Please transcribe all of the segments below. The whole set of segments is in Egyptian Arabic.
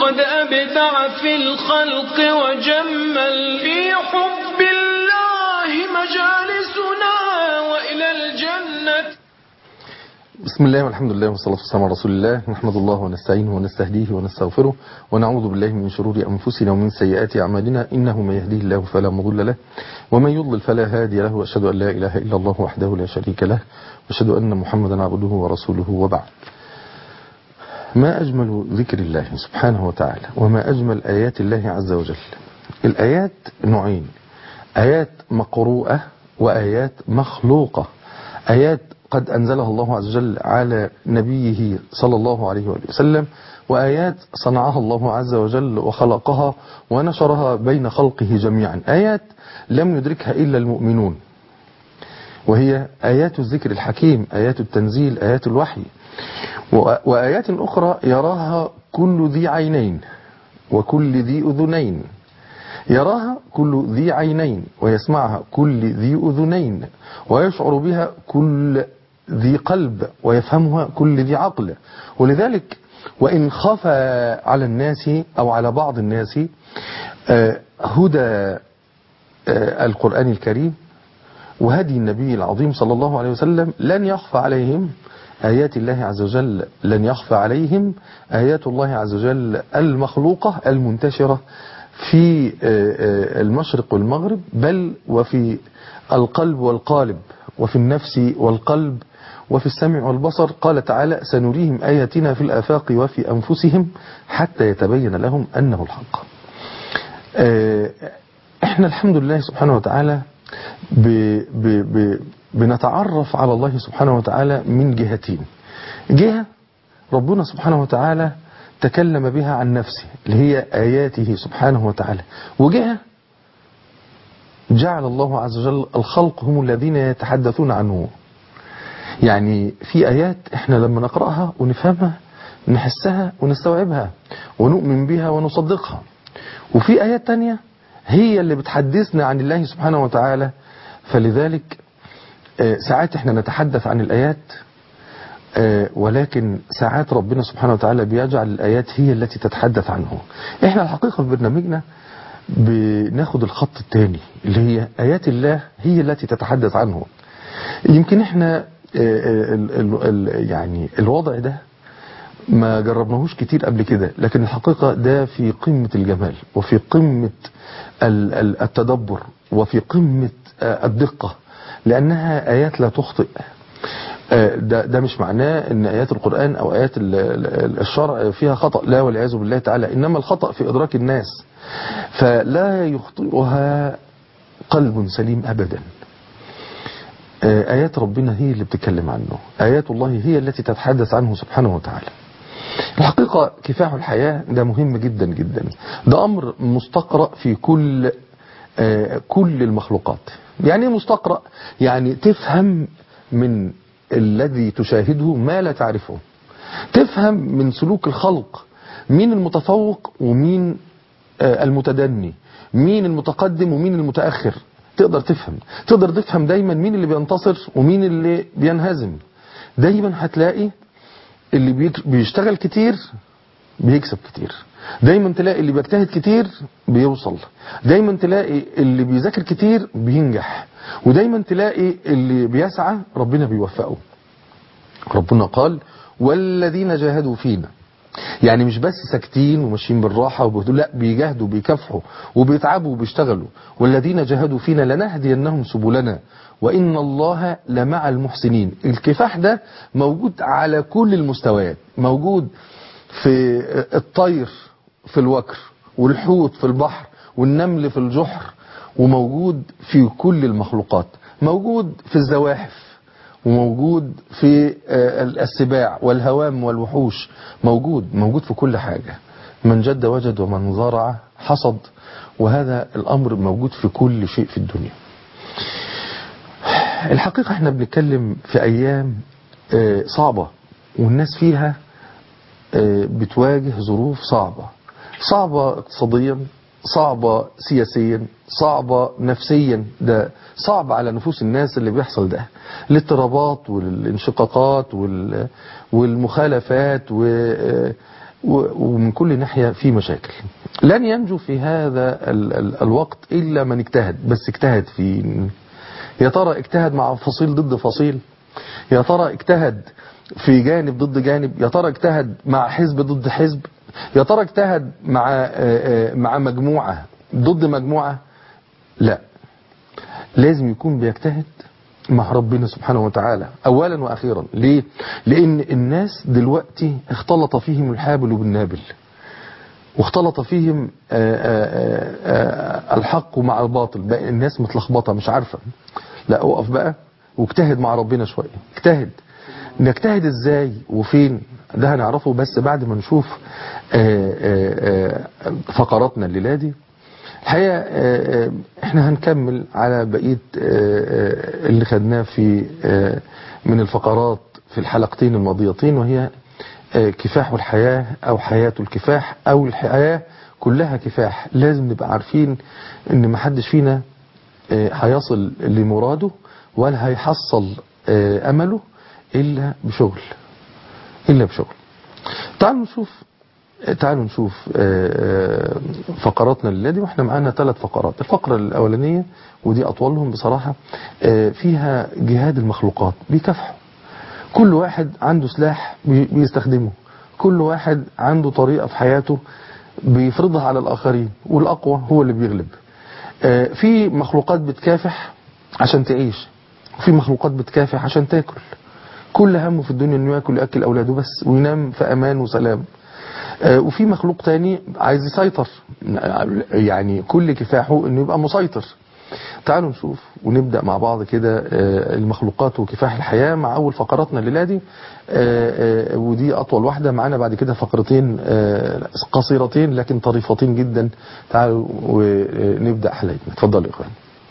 قد أبدع في الخلق وجمل في حب الله مجالسنا وإلى الجنة بسم الله والحمد لله والصلاة والسلام على رسول الله نحمد الله ونستعينه ونستهديه ونستغفره ونعوذ بالله من شرور أنفسنا ومن سيئات أعمالنا إنه من يهديه الله فلا مضل له ومن يضلل فلا هادي له وأشهد أن لا إله إلا الله وحده لا شريك له وأشهد أن محمدا عبده ورسوله وبعد ما أجمل ذكر الله سبحانه وتعالى وما أجمل آيات الله عز وجل الآيات نوعين آيات مقروءة وآيات مخلوقة آيات قد أنزلها الله عز وجل على نبيه صلى الله عليه وآله وسلم وآيات صنعها الله عز وجل وخلقها ونشرها بين خلقه جميعا آيات لم يدركها إلا المؤمنون وهي آيات الذكر الحكيم آيات التنزيل آيات الوحي وآيات أخرى يراها كل ذي عينين وكل ذي أذنين يراها كل ذي عينين ويسمعها كل ذي أذنين ويشعر بها كل ذي قلب ويفهمها كل ذي عقل ولذلك وإن خفى على الناس أو على بعض الناس هدى القرآن الكريم وهدي النبي العظيم صلى الله عليه وسلم لن يخفى عليهم آيات الله عز وجل لن يخفى عليهم آيات الله عز وجل المخلوقة المنتشرة في المشرق والمغرب بل وفي القلب والقالب وفي النفس والقلب وفي السمع والبصر قال تعالى سنريهم آياتنا في الآفاق وفي أنفسهم حتى يتبين لهم أنه الحق احنا الحمد لله سبحانه وتعالى ب ب ب بنتعرف على الله سبحانه وتعالى من جهتين جهة ربنا سبحانه وتعالى تكلم بها عن نفسه اللي هي آياته سبحانه وتعالى وجهة جعل الله عز وجل الخلق هم الذين يتحدثون عنه يعني في آيات احنا لما نقرأها ونفهمها نحسها ونستوعبها ونؤمن بها ونصدقها وفي آيات تانية هي اللي بتحدثنا عن الله سبحانه وتعالى فلذلك ساعات احنا نتحدث عن الآيات ولكن ساعات ربنا سبحانه وتعالى بيجعل الآيات هي التي تتحدث عنه احنا الحقيقة في برنامجنا بناخد الخط الثاني اللي هي آيات الله هي التي تتحدث عنه يمكن احنا ال ال ال يعني الوضع ده ما جربناهوش كتير قبل كده لكن الحقيقة ده في قمة الجمال وفي قمة التدبر وفي قمة الدقة لأنها آيات لا تخطئ ده, ده مش معناه ان آيات القرآن أو آيات الشرع فيها خطأ لا والعياذ بالله تعالى إنما الخطأ في إدراك الناس فلا يخطئها قلب سليم أبدا آيات ربنا هي اللي بتتكلم عنه آيات الله هي التي تتحدث عنه سبحانه وتعالى الحقيقة كفاح الحياة ده مهم جدا جدا ده أمر مستقرأ في كل كل المخلوقات يعني مستقرأ يعني تفهم من الذي تشاهده ما لا تعرفه تفهم من سلوك الخلق مين المتفوق ومين المتدني مين المتقدم ومين المتأخر تقدر تفهم تقدر تفهم دايما مين اللي بينتصر ومين اللي بينهزم دايما هتلاقي اللي بيشتغل كتير بيكسب كتير دايما تلاقي اللي بيجتهد كتير بيوصل دايما تلاقي اللي بيذاكر كتير بينجح ودايما تلاقي اللي بيسعى ربنا بيوفقه ربنا قال والذين جاهدوا فينا يعني مش بس ساكتين وماشيين بالراحة وبهدوء لا بيجاهدوا بيكافحوا وبيتعبوا وبيشتغلوا والذين جاهدوا فينا لنهدينهم سبلنا وإن الله لمع المحسنين الكفاح ده موجود على كل المستويات موجود في الطير في الوكر والحوت في البحر والنمل في الجحر وموجود في كل المخلوقات موجود في الزواحف وموجود في السباع والهوام والوحوش موجود موجود في كل حاجة من جد وجد ومن زرع حصد وهذا الأمر موجود في كل شيء في الدنيا الحقيقة احنا بنتكلم في أيام صعبة والناس فيها بتواجه ظروف صعبة صعبة اقتصاديا صعبة سياسيا صعبة نفسيا ده صعب على نفوس الناس اللي بيحصل ده الاضطرابات والانشقاقات والمخالفات و- ومن كل ناحية في مشاكل لن ينجو في هذا ال ال الوقت إلا من اجتهد بس اجتهد في يا ترى اجتهد مع فصيل ضد فصيل يا ترى اجتهد في جانب ضد جانب يا ترى اجتهد مع حزب ضد حزب يا ترى اجتهد مع آه، آه، مع مجموعة ضد مجموعة لا لازم يكون بيجتهد مع ربنا سبحانه وتعالى اولا واخيرا ليه لان الناس دلوقتي اختلط فيهم الحابل بالنابل واختلط فيهم آآ آآ آآ الحق مع الباطل بقى الناس متلخبطه مش عارفه لا اقف بقى واجتهد مع ربنا شويه اجتهد نجتهد ازاي وفين ده هنعرفه بس بعد ما نشوف آآ آآ فقراتنا الليله دي الحقيقة آه، آه، احنا هنكمل على بقية آه، آه، اللي خدناه في آه، من الفقرات في الحلقتين الماضيتين وهي آه، كفاح الحياة او حياة الكفاح او الحياة كلها كفاح لازم نبقى عارفين ان محدش فينا آه، هيصل لمراده ولا هيحصل آه، امله الا بشغل الا بشغل تعالوا نشوف تعالوا نشوف آه، آه، فقراتنا الليلة دي واحنا معانا ثلاث فقرات الفقرة الأولانية ودي أطولهم بصراحة آه، فيها جهاد المخلوقات بيكافحوا كل واحد عنده سلاح بي- بيستخدمه كل واحد عنده طريقة في حياته بيفرضها على الآخرين والأقوى هو اللي بيغلب آه، في مخلوقات بتكافح عشان تعيش وفي مخلوقات بتكافح عشان تاكل كل همه في الدنيا انه ياكل ياكل اولاده بس وينام في امان وسلام آه، وفي مخلوق تاني عايز يسيطر يعني كل كفاحه انه يبقى مسيطر تعالوا نشوف ونبدأ مع بعض كده آه، المخلوقات وكفاح الحياة مع أول فقراتنا الليلة دي آه، آه، ودي أطول واحدة معانا بعد كده فقرتين آه، قصيرتين لكن طريفتين جدا تعالوا ونبدأ حلقتنا اتفضل يا إخوان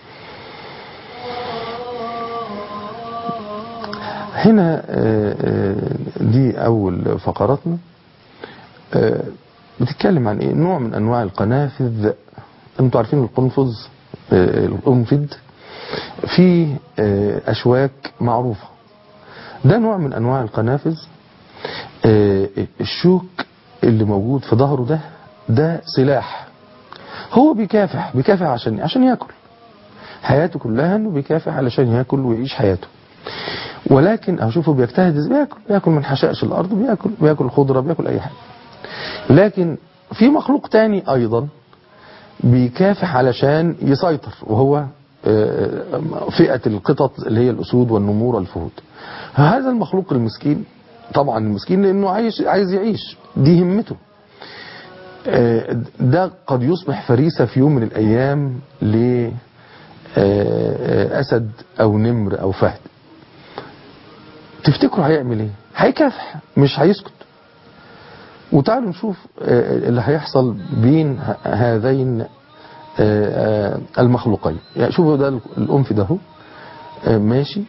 هنا آه، آه، دي أول فقراتنا آه، بتتكلم عن ايه نوع من انواع القنافذ انتوا عارفين القنفذ آه، القنفذ في آه، اشواك معروفة ده نوع من انواع القنافذ آه، الشوك اللي موجود في ظهره ده ده سلاح هو بيكافح بيكافح عشان عشان ياكل حياته كلها انه بيكافح علشان ياكل ويعيش حياته ولكن اشوفه بيجتهد ازاي بياكل بياكل من حشائش الارض بياكل بياكل خضره بياكل اي حاجه لكن في مخلوق تاني ايضا بيكافح علشان يسيطر وهو آه، فئة القطط اللي هي الأسود والنمور والفهود هذا المخلوق المسكين طبعا المسكين لأنه عايش عايز يعيش دي همته آه، ده قد يصبح فريسة في يوم من الأيام لأسد أو نمر أو فهد تفتكروا هيعمل ايه هيكافح مش هيسكت وتعالوا نشوف آه، اللي هيحصل بين ه- هذين آه، آه، المخلوقين يعني شوفوا ده الأنف ده هو آه، ماشي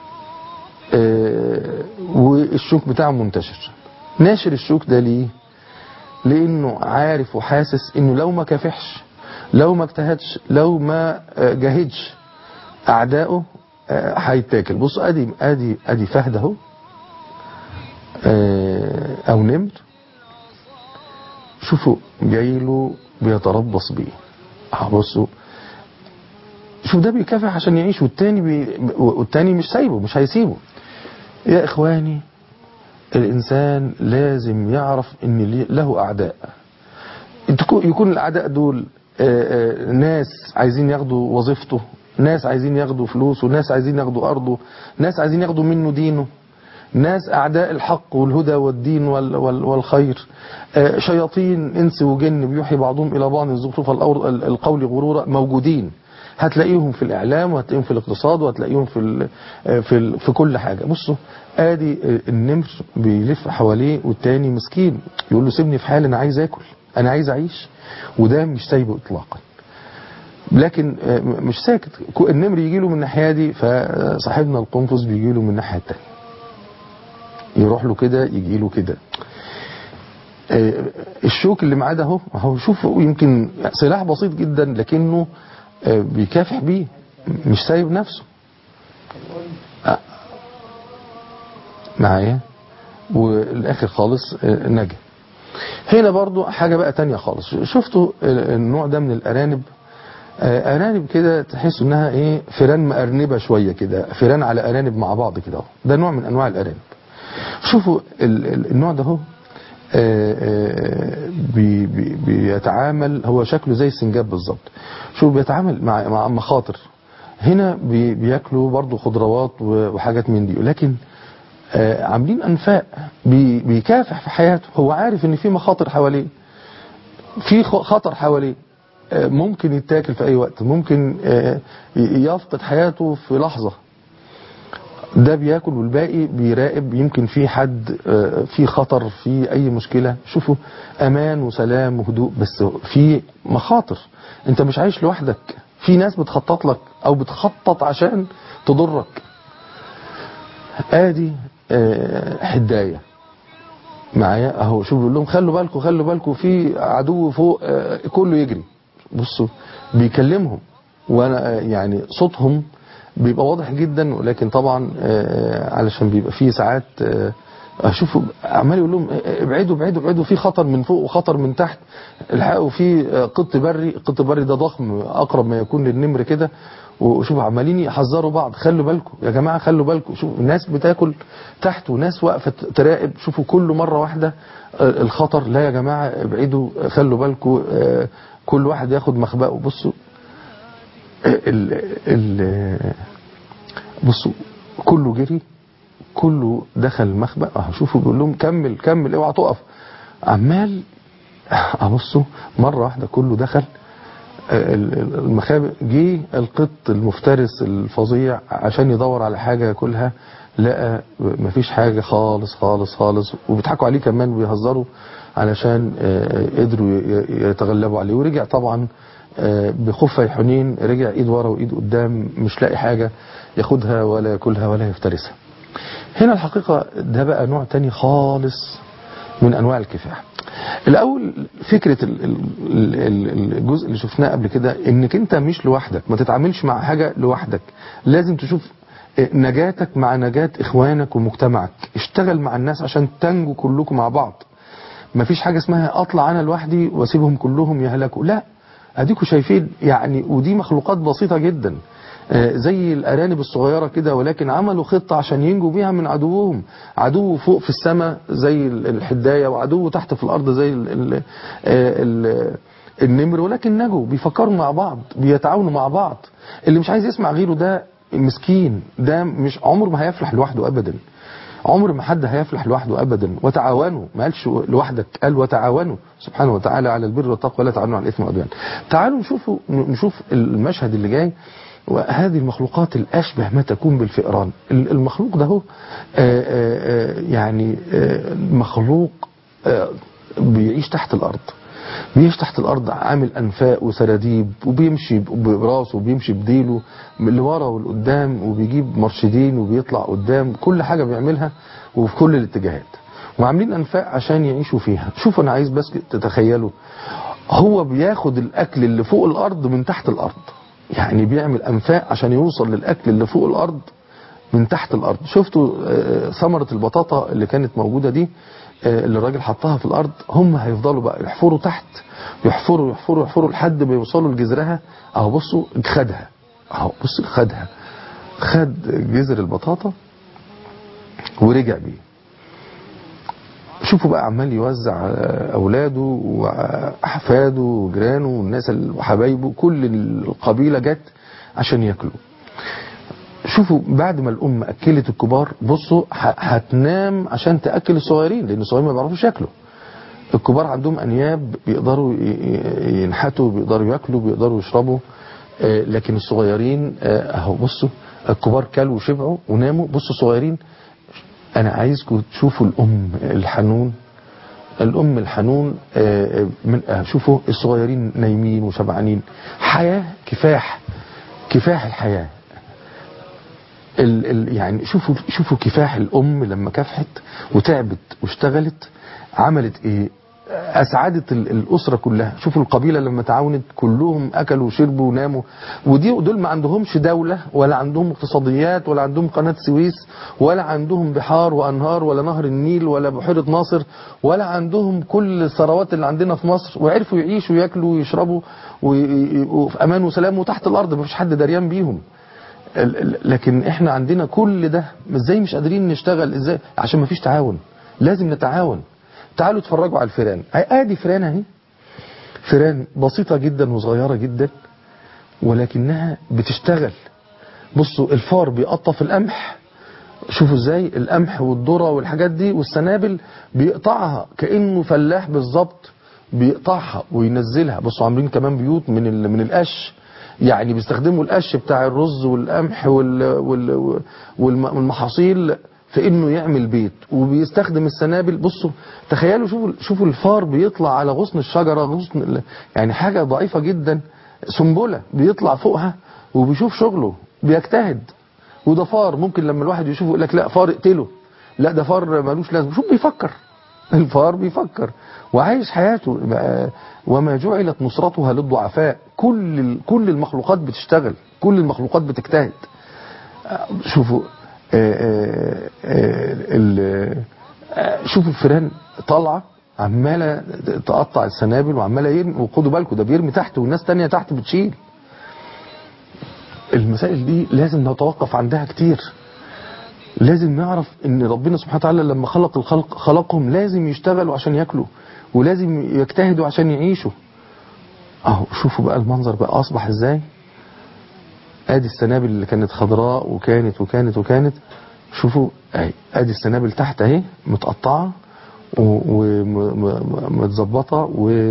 آه، والشوك بتاعه منتشر ناشر الشوك ده ليه لانه عارف وحاسس انه لو ما كافحش لو ما اجتهدش لو ما آه، جاهدش اعدائه آه، هيتاكل بص ادي ادي ادي فهد اهو آه، او نمر شوفوا جاي له بيتربص بيه اه بصوا شوف ده بيكافح عشان يعيش والتاني بي... والتاني مش سايبه مش هيسيبه يا اخواني الانسان لازم يعرف ان لي- له اعداء تكو- يكون الاعداء دول آه، آه، ناس عايزين ياخدوا وظيفته ناس عايزين ياخدوا فلوسه ناس عايزين ياخدوا ارضه ناس عايزين ياخدوا منه دينه ناس أعداء الحق والهدى والدين وال وال والخير آه، شياطين إنس وجن بيوحي بعضهم إلى بعض زخرف الأور- ال- القول غرورا موجودين هتلاقيهم في الإعلام وهتلاقيهم في الاقتصاد وهتلاقيهم في ال في ال في كل حاجة بصوا آدي آه، النمر بيلف حواليه والتاني مسكين يقول له سيبني في حالي أنا عايز آكل أنا عايز أعيش وده مش سايبه إطلاقا لكن آه، م- مش ساكت كو- النمر يجي له من الناحية دي فصاحبنا القنفذ بيجي له من الناحية التانية يروح له كده يجي له كده آه، الشوك اللي معاه ده اهو اهو شوف يمكن سلاح بسيط جدا لكنه آه، بيكافح بيه مش سايب نفسه آه. معايا والاخر خالص آه، نجا هنا برضو حاجة بقى تانية خالص شفتوا ال- النوع ده من الأرانب آه، أرانب كده تحس إنها إيه فيران مأرنبة شوية كده فيران على أرانب مع بعض كده أهو. ده نوع من أنواع الأرانب شوفوا ال- ال- النوع ده هو آه، آه، بي بي بيتعامل هو شكله زي السنجاب بالظبط شوف بيتعامل مع مع مخاطر هنا بي بياكلوا برضو خضروات و- وحاجات من دي لكن آه، عاملين انفاق بي بيكافح في حياته هو عارف ان في مخاطر حواليه في خ- خطر حواليه آه، ممكن يتاكل في اي وقت ممكن آه، ي- يفقد حياته في لحظة ده بياكل والباقي بيراقب يمكن في حد آه، في خطر في اي مشكلة شوفوا امان وسلام وهدوء بس في مخاطر انت مش عايش لوحدك في ناس بتخطط لك او بتخطط عشان تضرك ادي آه، حداية معايا اهو شوف بيقول لهم خلوا بالكم خلوا بالكم في عدو فوق آه، كله يجري بصوا بيكلمهم وانا آه، يعني صوتهم بيبقى واضح جدا ولكن طبعا آه، علشان بيبقى فيه ساعات آه، اشوفوا عمال يقول لهم آه، ابعدوا ابعدوا ابعدوا في خطر من فوق وخطر من تحت الحقوا في آه، قط بري القط البري ده ضخم اقرب ما يكون للنمر كده وشوفوا عمالين يحذروا بعض خلوا بالكم يا جماعه خلوا بالكم شوفوا الناس بتاكل تحت وناس واقفه تراقب شوفوا كل مره واحده آه، الخطر لا يا جماعه ابعدوا آه، خلوا بالكم آه، كل واحد ياخد مخبأه بصوا ال ال بصوا كله جري كله دخل المخبأ اه شوفوا بيقول لهم كمل كمل اوعى تقف عمال ابصوا مره واحده كله دخل ال- ال- المخابئ جه القط المفترس الفظيع عشان يدور على حاجه ياكلها لقى مفيش حاجه خالص خالص خالص وبيضحكوا عليه كمان وبيهزروا علشان آه، قدروا ي- يتغلبوا عليه ورجع طبعا آه، بخفي حنين رجع ايد ورا وايد قدام مش لاقي حاجه ياخدها ولا ياكلها ولا يفترسها هنا الحقيقة ده بقى نوع تاني خالص من أنواع الكفاح الأول فكرة ال- ال- ال- الجزء اللي شفناه قبل كده إنك أنت مش لوحدك ما تتعاملش مع حاجة لوحدك لازم تشوف نجاتك مع نجاة إخوانك ومجتمعك اشتغل مع الناس عشان تنجوا كلكم مع بعض ما فيش حاجة اسمها أطلع أنا لوحدي وأسيبهم كلهم يهلكوا لا أديكوا شايفين يعني ودي مخلوقات بسيطة جدا آه، زي الأرانب الصغيرة كده ولكن عملوا خطة عشان ينجوا بيها من عدوهم عدو فوق في السماء زي ال- الحداية وعدو تحت في الأرض زي ال ال آه، ال النمر ولكن نجوا بيفكروا مع بعض بيتعاونوا مع بعض اللي مش عايز يسمع غيره ده مسكين ده مش عمره ما هيفلح لوحده أبدا عمر ما حد هيفلح لوحده ابدا وتعاونوا ما قالش لوحدك قال وتعاونوا سبحانه وتعالى على البر والتقوى لا تعاونوا على الاثم والعدوان تعالوا نشوفوا نشوف المشهد اللي جاي وهذه المخلوقات الاشبه ما تكون بالفئران المخلوق ده هو آه، آه، آه، يعني آه، مخلوق آه، بيعيش تحت الارض بيعيش تحت الارض عامل انفاق وسراديب وبيمشي براسه وبيمشي بديله من اللي ورا والقدام وبيجيب مرشدين وبيطلع قدام كل حاجه بيعملها وفي كل الاتجاهات وعاملين انفاق عشان يعيشوا فيها شوفوا انا عايز بس تتخيلوا هو بياخد الاكل اللي فوق الارض من تحت الارض يعني بيعمل انفاق عشان يوصل للاكل اللي فوق الارض من تحت الارض شفتوا آه، ثمرة البطاطا اللي كانت موجودة دي آه، اللي الراجل حطها في الارض هم هيفضلوا بقى يحفروا تحت يحفروا يحفروا يحفروا لحد ما يوصلوا لجذرها اهو بصوا خدها اهو بص خدها خد جذر البطاطا ورجع بيه شوفوا بقى عمال يوزع على اولاده واحفاده وجيرانه والناس ال- وحبايبه كل القبيله جت عشان ياكلوا شوفوا بعد ما الام اكلت الكبار بصوا ه- هتنام عشان تاكل الصغيرين لان الصغيرين ما بيعرفوش ياكلوا الكبار عندهم انياب بيقدروا ي- ي- ينحتوا بيقدروا ياكلوا بيقدروا يشربوا آه، لكن الصغيرين آه، اهو بصوا الكبار كلوا وشبعوا وناموا بصوا الصغيرين انا عايزكم تشوفوا الام الحنون الام الحنون آه، آه، من آه، شوفوا الصغيرين نايمين وشبعانين حياه كفاح كفاح الحياه ال ال يعني شوفوا شوفوا كفاح الام لما كافحت وتعبت واشتغلت عملت ايه اسعدت ال- الاسره كلها شوفوا القبيله لما تعاونت كلهم اكلوا وشربوا وناموا ودي دول ما عندهمش دوله ولا عندهم اقتصاديات ولا عندهم قناه سويس ولا عندهم بحار وانهار ولا نهر النيل ولا بحيره ناصر ولا عندهم كل الثروات اللي عندنا في مصر وعرفوا يعيشوا وياكلوا ويشربوا ويبقوا في امان وسلام وتحت الارض ما فيش حد دريان بيهم ال- ال- لكن احنا عندنا كل ده ازاي مش قادرين نشتغل ازاي عشان ما فيش تعاون لازم نتعاون تعالوا اتفرجوا على الفيران ادي فيران اهي فيران بسيطة جدا وصغيرة جدا ولكنها بتشتغل بصوا الفار بيقطف القمح شوفوا ازاي القمح والذره والحاجات دي والسنابل بيقطعها كانه فلاح بالظبط بيقطعها وينزلها بصوا عاملين كمان بيوت من ال- من القش يعني بيستخدموا القش بتاع الرز والقمح وال وال والم- والمحاصيل في انه يعمل بيت وبيستخدم السنابل بصوا تخيلوا شوفوا شوفوا الفار بيطلع على غصن الشجره غصن ال- يعني حاجه ضعيفه جدا سنبله بيطلع فوقها وبيشوف شغله بيجتهد وده فار ممكن لما الواحد يشوفه يقول لك لا فار اقتله لا ده فار ملوش لازمه شوف بيفكر الفار بيفكر وعايش حياته بقى- وما جعلت نصرتها للضعفاء كل ال- كل المخلوقات بتشتغل كل المخلوقات بتجتهد آه، شوفوا آه، آه، آه، ال- آه، شوفوا الفيران طالعه عماله تقطع السنابل وعماله يرمي وخدوا بالكم ده بيرمي تحت والناس تانية تحت بتشيل المسائل دي لازم نتوقف عندها كتير لازم نعرف ان ربنا سبحانه وتعالى لما خلق الخلق خلقهم لازم يشتغلوا عشان ياكلوا ولازم يجتهدوا عشان يعيشوا اهو شوفوا بقى المنظر بقى اصبح ازاي ادي السنابل اللي كانت خضراء وكانت وكانت وكانت شوفوا اهي ادي السنابل تحت اهي متقطعه ومتظبطه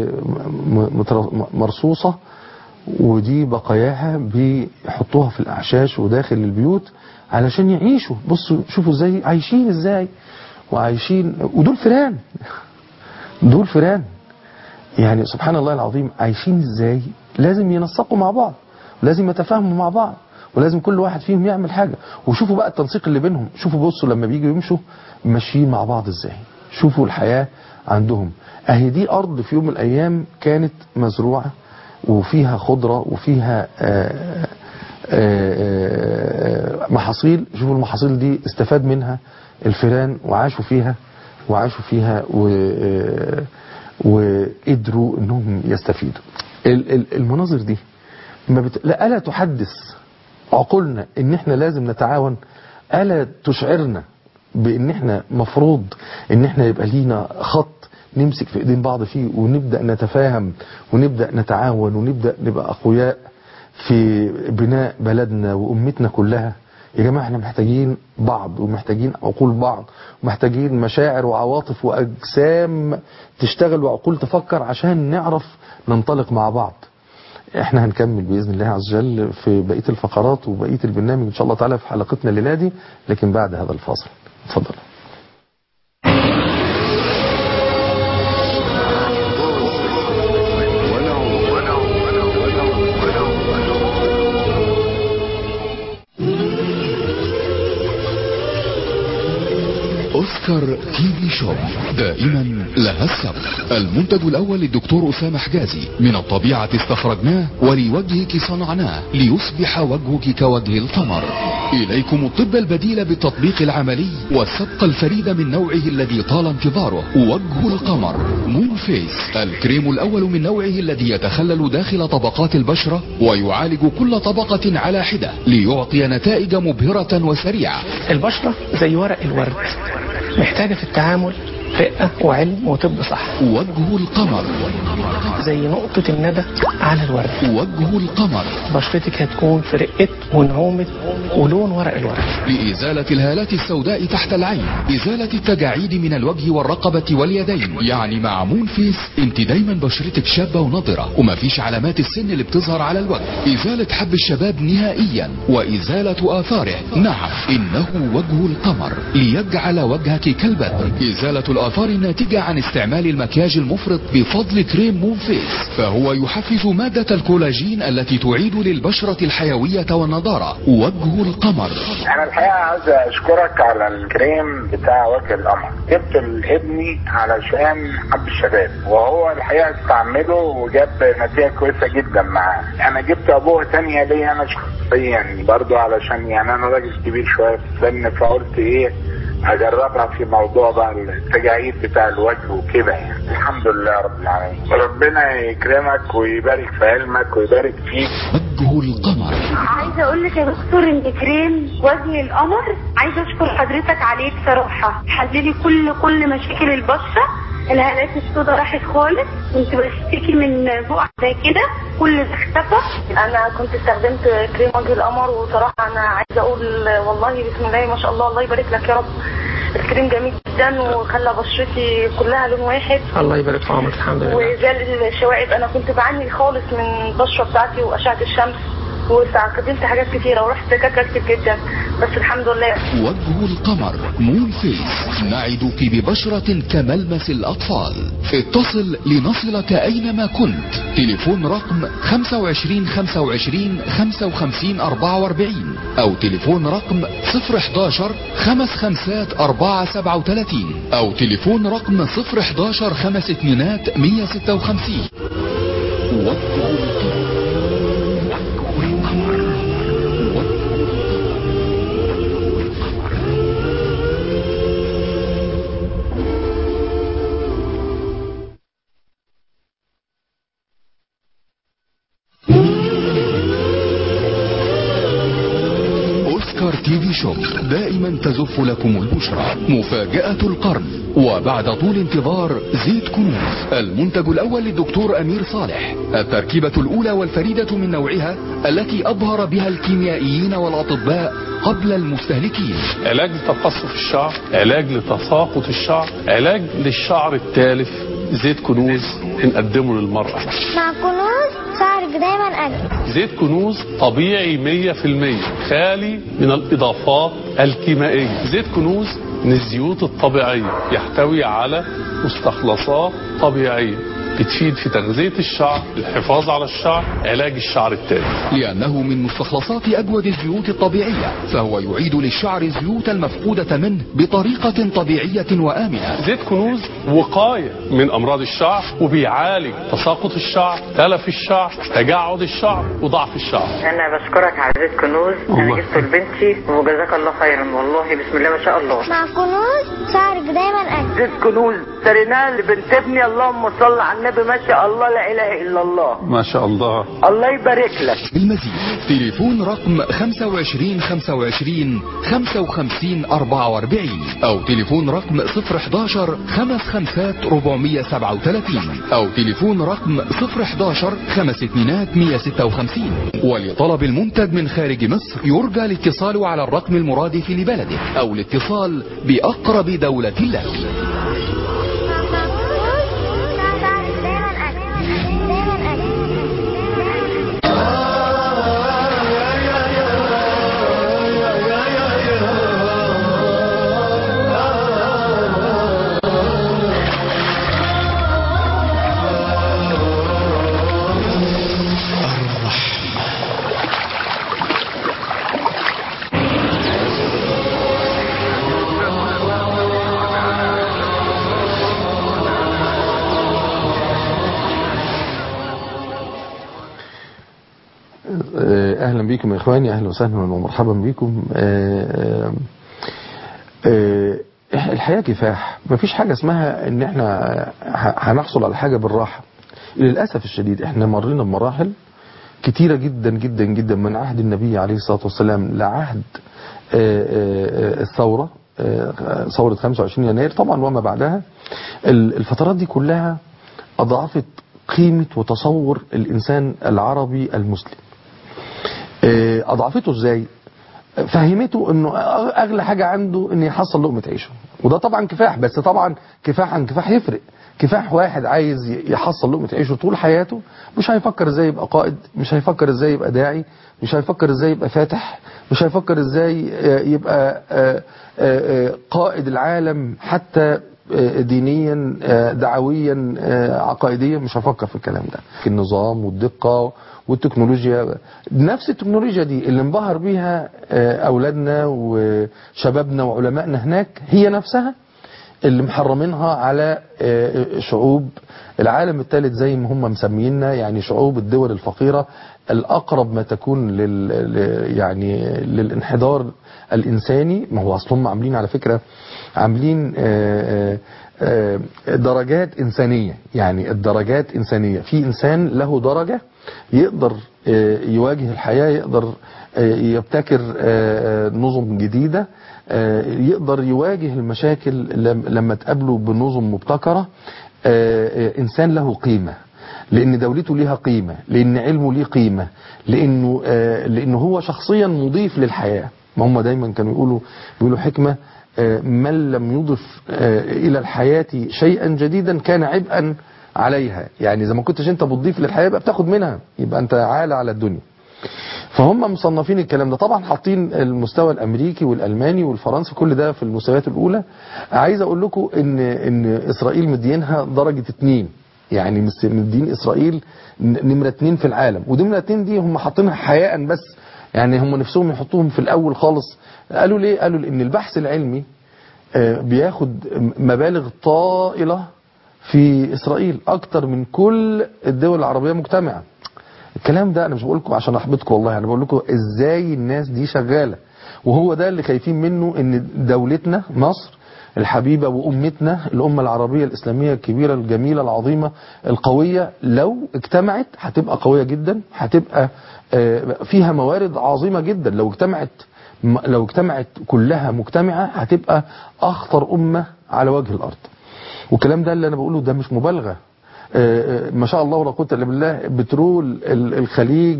ومرصوصه ودي بقاياها بيحطوها في الاعشاش وداخل البيوت علشان يعيشوا بصوا شوفوا ازاي عايشين ازاي وعايشين ودول فيران دول فيران يعني سبحان الله العظيم عايشين ازاي لازم ينسقوا مع بعض لازم يتفاهموا مع بعض ولازم كل واحد فيهم يعمل حاجة وشوفوا بقى التنسيق اللي بينهم شوفوا بصوا لما بيجوا يمشوا ماشيين مع بعض ازاي شوفوا الحياة عندهم اهي دي ارض في يوم من الايام كانت مزروعة وفيها خضرة وفيها آآ آآ محاصيل شوفوا المحاصيل دي استفاد منها الفيران وعاشوا فيها وعاشوا فيها و وقدروا انهم يستفيدوا ال- ال- المناظر دي ما بت... لا ألا تحدث عقولنا ان احنا لازم نتعاون ألا تشعرنا بان احنا مفروض ان احنا يبقى لينا خط نمسك في ايدين بعض فيه ونبدأ نتفاهم ونبدأ نتعاون ونبدأ نبقى اقوياء في بناء بلدنا وامتنا كلها يا جماعة احنا محتاجين بعض ومحتاجين عقول بعض ومحتاجين مشاعر وعواطف واجسام تشتغل وعقول تفكر عشان نعرف ننطلق مع بعض احنا هنكمل باذن الله عز وجل في بقيه الفقرات وبقيه البرنامج ان شاء الله تعالى في حلقتنا الليله دي لكن بعد هذا الفاصل اتفضل اوسكار تي في شوب دائما لها السبق المنتج الاول للدكتور اسامه حجازي من الطبيعه استخرجناه ولوجهك صنعناه ليصبح وجهك كوجه القمر اليكم الطب البديل بالتطبيق العملي والسبق الفريد من نوعه الذي طال انتظاره وجه القمر مون فيس الكريم الاول من نوعه الذي يتخلل داخل طبقات البشره ويعالج كل طبقه على حده ليعطي نتائج مبهره وسريعه البشرة زي ورق الورد محتاجة في التعامل رقة وعلم وطب صح وجه القمر زي نقطة الندى على الورد وجه القمر بشرتك هتكون في رقة ونعومة ولون ورق الورد لإزالة الهالات السوداء تحت العين إزالة التجاعيد من الوجه والرقبة واليدين يعني مع مون فيس انت دايما بشرتك شابة ونضرة ومفيش علامات السن اللي بتظهر على الوجه إزالة حب الشباب نهائيا وإزالة آثاره نعم إنه وجه القمر ليجعل وجهك كالبدر إزالة الآثار الآثار الناتجة عن استعمال المكياج المفرط بفضل كريم مون فيس فهو يحفز مادة الكولاجين التي تعيد للبشرة الحيوية والنضارة وجه القمر انا الحقيقه عايز اشكرك على الكريم بتاع وجه القمر جبت لابني علشان حب الشباب وهو الحقيقه استعمله وجاب نتيجه كويسه جدا معاه انا جبت ابوه تانية ليا انا شخصيا برضو علشان يعني انا راجل كبير شويه في السن فقلت ايه اجربها في موضوع بقى التجاعيد بتاع الوجه وكده يعني الحمد لله رب العالمين ربنا يكرمك ويبارك في علمك ويبارك فيك وجه القمر عايزه اقول لك يا دكتور ان كريم وجه القمر عايزه اشكر حضرتك عليه بصراحه حللي كل كل مشاكل البشره الهالات السوداء راحت خالص كنت بشتكي من بقع زي كده كل ده اختفى انا كنت استخدمت كريم وجه القمر وصراحه انا عايزه اقول والله بسم الله ما شاء الله الله يبارك لك يا رب الكريم جميل جدا وخلى بشرتي كلها لون واحد الله يبارك في عمرك الحمد لله وزال الشوائب انا كنت بعاني خالص من البشره بتاعتي واشعه الشمس واستخدمت حاجات كتيره ورحت دكاتره كتير جدا بس الحمد لله وجه القمر مون فيس نعدك ببشرة كملمس الأطفال اتصل لنصلك أينما كنت تليفون رقم 25 25 55 44 أو تليفون رقم 011 خمس خمسات 4 37 أو تليفون رقم 011 خمس اتنينات 156 وجه القمر أوسكار تي في شوب دائما تزف لكم البشرى مفاجأة القرن وبعد طول انتظار زيت كنوز المنتج الأول للدكتور أمير صالح التركيبة الأولى والفريدة من نوعها التي أبهر بها الكيميائيين والأطباء قبل المستهلكين علاج لتقصف الشعر علاج لتساقط الشعر علاج للشعر التالف زيت كنوز بنقدمه للمرأة مع كنوز شعرك دايما أجمل زيت كنوز طبيعي 100% خالي من الإضافات الكيميائية زيت كنوز من الزيوت الطبيعية يحتوي على مستخلصات طبيعية بتفيد في تغذية الشعر الحفاظ على الشعر علاج الشعر التالف لأنه من مستخلصات أجود الزيوت الطبيعية فهو يعيد للشعر الزيوت المفقودة منه بطريقة طبيعية وآمنة زيت كنوز وقاية من أمراض الشعر وبيعالج تساقط الشعر تلف الشعر تجعد الشعر وضعف الشعر انا بشكرك على زيت كنوز الله. انا جبته لبنتي وجزاك الله خيرا والله بسم الله ما شاء الله مع كنوز شعرك دايما أجمل زيت كنوز اشتريناه لبنت ابني اللهم صل على النبي ما شاء الله لا اله الا الله ما شاء الله الله يبارك لك المزيد تليفون رقم 25 25 55 44 أو تليفون رقم 011 خمس خمسات 437 أو تليفون رقم 011 خمس اتنينات 156 ولطلب المنتج من خارج مصر يرجى الاتصال على الرقم المرادف لبلده أو الاتصال بأقرب دولة له مع كنوز شعرك دايما أجمل دايما أجمل آه، اهلا بكم يا اخواني اهلا وسهلا ومرحبا بكم آه، آه، آه، الحياة كفاح مفيش حاجة اسمها ان احنا ه- هنحصل على حاجة بالراحة للأسف الشديد احنا مرينا بمراحل كتيرة جدا جدا جدا من عهد النبي عليه الصلاة والسلام لعهد آه، آه، آه، الثورة آه، ثورة 25 يناير طبعا وما بعدها ال- الفترات دي كلها أضعفت قيمة وتصور الإنسان العربي المسلم آه، أضعفته إزاي فهمته انه اغلى حاجة عنده ان يحصل لقمة عيشه وده طبعا كفاح بس طبعا كفاح عن كفاح يفرق كفاح واحد عايز يحصل لقمة عيشه طول حياته مش هيفكر ازاي يبقى قائد مش هيفكر ازاي يبقى داعي مش هيفكر ازاي يبقى فاتح مش هيفكر ازاي آه، يبقى آه، آه، آه، قائد العالم حتى آه، دينيا آه، دعويا آه، عقائديا مش هفكر في الكلام ده النظام والدقة والتكنولوجيا نفس التكنولوجيا دي اللي انبهر بيها آه، أولادنا وشبابنا وعلمائنا هناك هي نفسها اللي محرمينها على آه، شعوب العالم الثالث زي ما هم مسمينا يعني شعوب الدول الفقيرة الأقرب ما تكون لل ل- يعني للانحدار الإنساني ما هو أصلهم عاملين على فكرة عاملين آه، آه، آه، درجات إنسانية يعني الدرجات إنسانية في إنسان له درجة يقدر آه، يواجه الحياة يقدر آه، يبتكر آه، آه، نظم جديدة آه، يقدر يواجه المشاكل لم- لما تقابله بنظم مبتكرة آه، آه، إنسان له قيمة لأن دولته ليها قيمة لأن علمه ليه قيمة لأنه, آه، لأنه هو شخصيا مضيف للحياة ما هم دايما كانوا يقولوا بيقولوا حكمة آه، من لم يضف آه، إلى الحياة شيئا جديدا كان عبئا عليها يعني إذا ما كنتش أنت بتضيف للحياة يبقى بتاخد منها يبقى أنت عالة على الدنيا فهم مصنفين الكلام ده طبعا حاطين المستوى الامريكي والالماني والفرنسي كل ده في المستويات الاولى عايز اقول لكم ان ان اسرائيل مدينها درجه اتنين يعني مس- مدين اسرائيل ن- نمره اتنين في العالم ودي نمره اتنين دي هم حاطينها حياء بس يعني هم نفسهم يحطوهم في الاول خالص قالوا ليه قالوا لان البحث العلمي آه، بياخد مبالغ طائله في اسرائيل اكتر من كل الدول العربيه مجتمعه الكلام ده انا مش بقول لكم عشان احبطكم والله انا بقول لكم ازاي الناس دي شغاله وهو ده اللي خايفين منه ان دولتنا مصر الحبيبه وامتنا الامه العربيه الاسلاميه الكبيره الجميله العظيمه القويه لو اجتمعت هتبقى قويه جدا هتبقى آه، فيها موارد عظيمه جدا لو اجتمعت م- لو اجتمعت كلها مجتمعه هتبقى اخطر امه على وجه الارض والكلام ده اللي انا بقوله ده مش مبالغه آه، آه، ما شاء الله ولا قوه الا بالله بترول ال- الخليج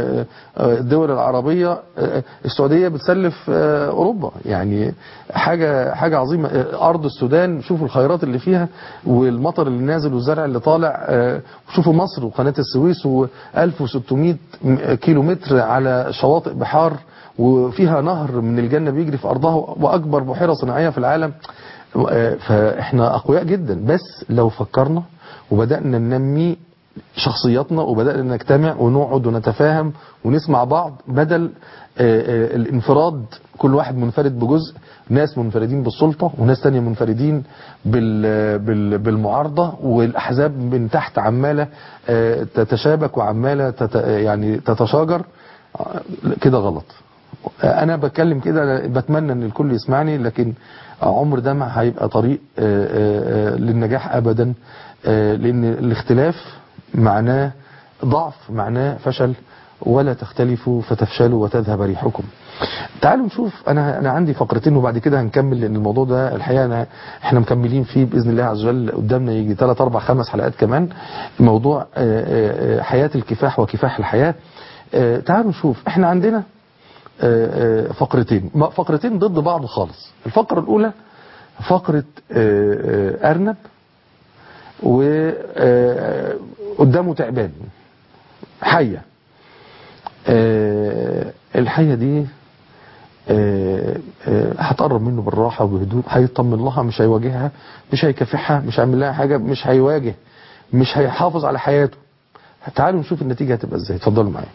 والدول العربيه آه، السعوديه بتسلف آه، اوروبا يعني حاجه حاجه عظيمه آه، ارض السودان شوفوا الخيرات اللي فيها والمطر اللي نازل والزرع اللي طالع آه، شوفوا مصر وقناه السويس و1600 كيلو متر على شواطئ بحار وفيها نهر من الجنه بيجري في ارضها واكبر بحيره صناعيه في العالم آه، فاحنا اقوياء جدا بس لو فكرنا وبدانا ننمي شخصياتنا وبدانا نجتمع ونقعد ونتفاهم ونسمع بعض بدل آه، آه، الانفراد كل واحد منفرد بجزء ناس منفردين بالسلطة وناس تانية منفردين بال- بال- بالمعارضة والأحزاب من تحت عمالة آه، تتشابك وعمالة تت يعني تتشاجر آه، كده غلط انا بتكلم كده بتمنى ان الكل يسمعني لكن عمر ده ما هيبقى طريق آه، آه، آه، للنجاح ابدا آه، لان الاختلاف معناه ضعف معناه فشل ولا تختلفوا فتفشلوا وتذهب ريحكم تعالوا نشوف انا انا عندي فقرتين وبعد كده هنكمل لان الموضوع ده الحقيقه أنا احنا مكملين فيه باذن الله عز وجل قدامنا يجي 3 4 5 حلقات كمان موضوع آه، آه، آه، حياه الكفاح وكفاح الحياه آه، تعالوا نشوف احنا عندنا آه، آه، فقرتين ما- فقرتين ضد بعض خالص الفقرة الأولى فقرة آه، آه، أرنب وقدامه تعبان حية آه، الحية دي آه، آه، هتقرب منه بالراحة وبهدوء هيطمن لها مش هيواجهها مش هيكافحها مش هيعمل لها حاجة مش هيواجه مش هيحافظ على حياته تعالوا نشوف النتيجة هتبقى ازاي اتفضلوا معايا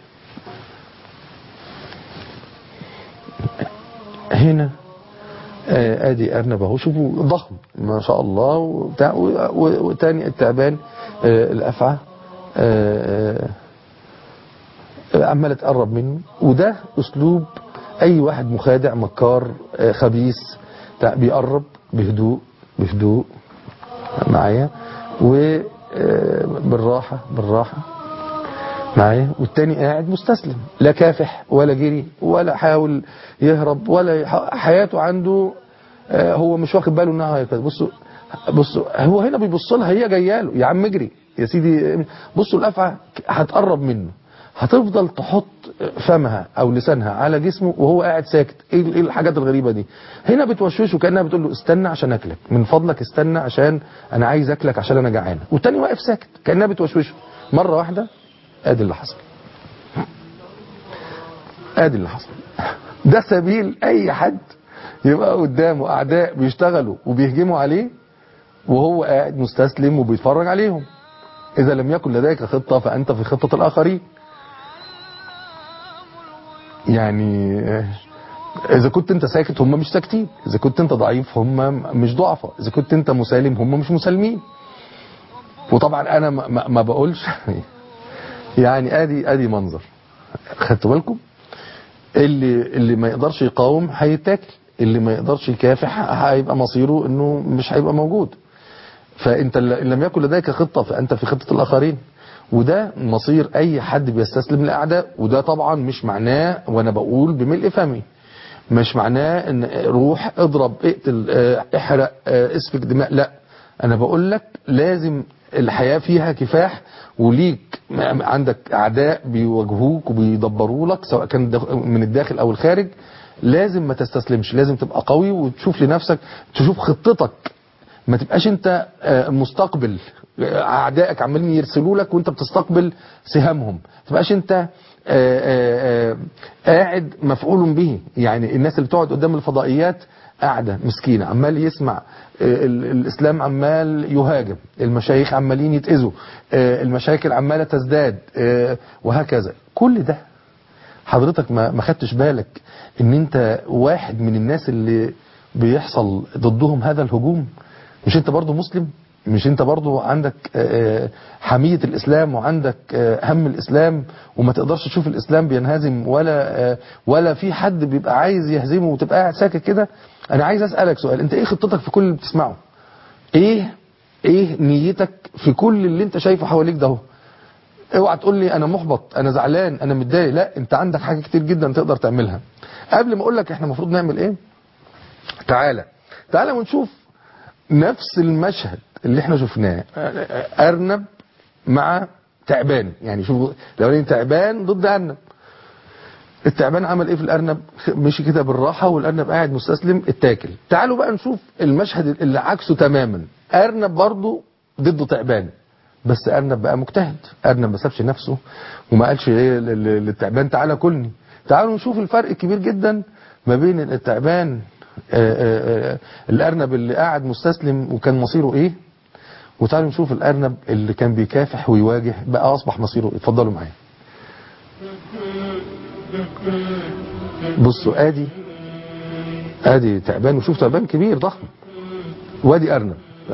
هنا آه، ادي ارنب اهو شوفوا ضخم ما شاء الله وبتاع و- و- وتاني التعبان آه، الافعى آه، آه، عماله تقرب منه وده اسلوب اي واحد مخادع مكار آه، خبيث بتاع- بيقرب بهدوء بهدوء معايا وبالراحه بالراحه معايا والتاني قاعد مستسلم لا كافح ولا جري ولا حاول يهرب ولا يح- حياته عنده آه، هو مش واخد باله انها هيكذا بصوا بصوا هو هنا بيبص لها هي جايه له يا عم اجري يا سيدي بصوا الافعى هتقرب منه هتفضل تحط فمها او لسانها على جسمه وهو قاعد ساكت ايه إيه الحاجات الغريبه دي هنا بتوشوشه كانها بتقول له استنى عشان اكلك من فضلك استنى عشان انا عايز اكلك عشان انا جعان والتاني واقف ساكت كانها بتوشوشه مره واحده ادي اللي حصل ادي اللي حصل ده سبيل اي حد يبقى قدامه اعداء بيشتغلوا وبيهجموا عليه وهو قاعد مستسلم وبيتفرج عليهم إذا لم يكن لديك خطة فأنت في خطة الآخرين يعني آه، إذا كنت أنت ساكت هم مش ساكتين إذا كنت أنت ضعيف هم مش ضعفة إذا كنت أنت مسالم هم مش مسالمين وطبعا أنا ما, ما- ما بقولش يعني ادي ادي منظر خدتوا بالكم اللي اللي ما يقدرش يقاوم هيتاكل اللي ما يقدرش يكافح هيبقى مصيره انه مش هيبقى موجود فانت ل- ان لم يكن لديك خطه فانت في خطه الاخرين وده مصير اي حد بيستسلم للاعداء وده طبعا مش معناه وانا بقول بملء فمي مش معناه ان روح اضرب اقتل اه، احرق اه، اسفك دماء لا انا بقول لك لازم الحياة فيها كفاح وليك م- عندك اعداء بيواجهوك وبيدبروا لك سواء كان داخ- من الداخل او الخارج لازم ما تستسلمش لازم تبقى قوي وتشوف لنفسك تشوف خطتك ما تبقاش انت آه، مستقبل آه، اعدائك عمالين يرسلوا لك وانت بتستقبل سهامهم ما تبقاش انت آه، آه، آه، قاعد مفعول به يعني الناس اللي بتقعد قدام الفضائيات قاعدة مسكينة عمال يسمع آه، ال- الإسلام عمال يهاجم المشايخ عمالين يتأذوا آه، المشاكل عمالة تزداد آه، وهكذا كل ده حضرتك ما ما خدتش بالك ان انت واحد من الناس اللي بيحصل ضدهم هذا الهجوم مش انت برضو مسلم مش انت برضو عندك آه، حمية الاسلام وعندك آه، هم الاسلام وما تقدرش تشوف الاسلام بينهزم ولا آه، ولا في حد بيبقى عايز يهزمه وتبقى قاعد ساكت كده انا عايز اسالك سؤال انت ايه خطتك في كل اللي بتسمعه ايه ايه نيتك في كل اللي انت شايفه حواليك ده هو اوعى تقول لي انا محبط انا زعلان انا متضايق لا انت عندك حاجه كتير جدا تقدر تعملها قبل ما اقول لك احنا المفروض نعمل ايه تعالى تعالى ونشوف نفس المشهد اللي احنا شفناه ارنب مع تعبان يعني شوفوا الاولاني تعبان ضد ارنب التعبان عمل ايه في الارنب مشي كده بالراحه والارنب قاعد مستسلم اتاكل تعالوا بقى نشوف المشهد اللي عكسه تماما ارنب برضه ضده تعبان بس ارنب بقى مجتهد ارنب ما سابش نفسه وما قالش ايه لل- للتعبان تعالى كلني تعالوا نشوف الفرق الكبير جدا ما بين التعبان آه، آه، آه، الارنب اللي قاعد مستسلم وكان مصيره ايه وتعالوا نشوف الارنب اللي كان بيكافح ويواجه بقى اصبح مصيره إيه. اتفضلوا معايا بصوا ادي ادي تعبان وشوف تعبان كبير ضخم وادي ارنب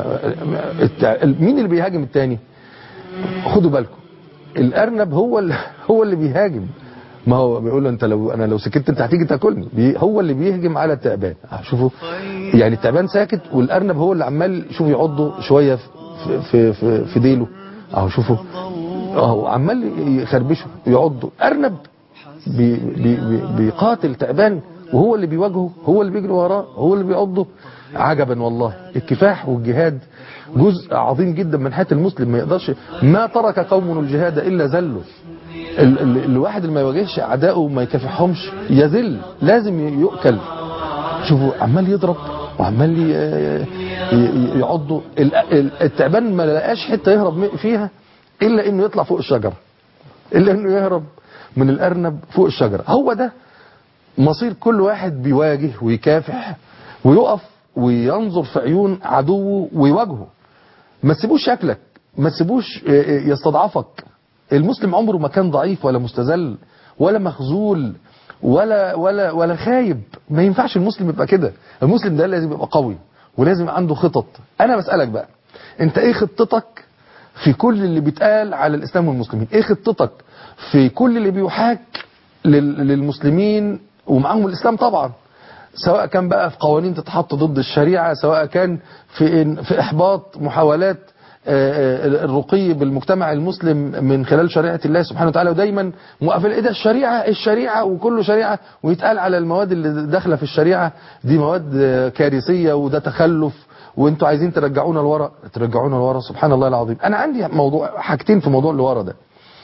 التع- مين اللي بيهاجم التاني خدوا بالكم الارنب هو اللي هو اللي بيهاجم ما هو بيقول له انت لو انا لو سكت انت هتيجي تاكلني بي- هو اللي بيهجم على التعبان آه، شوفوا يعني التعبان ساكت والارنب هو اللي عمال شوف يعضه شويه في في في, في ديله اهو شوفوا اهو عمال يخربشه يعضه ارنب بي بي بي بيقاتل تعبان وهو اللي بيواجهه هو اللي بيجري وراه هو اللي بيعضه عجبا والله الكفاح والجهاد جزء عظيم جدا من حياة المسلم ما يقدرش ما ترك قوم الجهاد إلا ذلوا ال- ال- الواحد اللي ما يواجهش أعدائه وما يكافحهمش يذل لازم يؤكل شوفوا عمال يضرب وعمال ي- ي- يعضه ال- ال- التعبان ما لقاش حتة يهرب م- فيها إلا إنه يطلع فوق الشجرة إلا إنه يهرب من الأرنب فوق الشجرة هو ده مصير كل واحد بيواجه ويكافح ويقف وينظر في عيون عدوه ويواجهه ما تسيبوش شكلك ما تسيبوش اه، اه، يستضعفك المسلم عمره ما كان ضعيف ولا مستذل ولا مخذول ولا ولا ولا خايب ما ينفعش المسلم يبقى كده المسلم ده لازم يبقى قوي ولازم يبقى عنده خطط انا بسألك بقى انت ايه خطتك في كل اللي بيتقال على الاسلام والمسلمين ايه خطتك في كل اللي بيحاك لل- للمسلمين ومعاهم الاسلام طبعا سواء كان بقى في قوانين تتحط ضد الشريعة سواء كان في إن- في إحباط محاولات آه، آه، الرقي بالمجتمع المسلم من خلال شريعة الله سبحانه وتعالى ودايما مقابل ايه ده الشريعة الشريعة وكله شريعة ويتقال على المواد اللي داخلة في الشريعة دي مواد آه، كارثية وده تخلف وانتوا عايزين ترجعونا لورا ترجعونا لورا سبحان الله العظيم انا عندي موضوع حاجتين في موضوع اللي ورا ده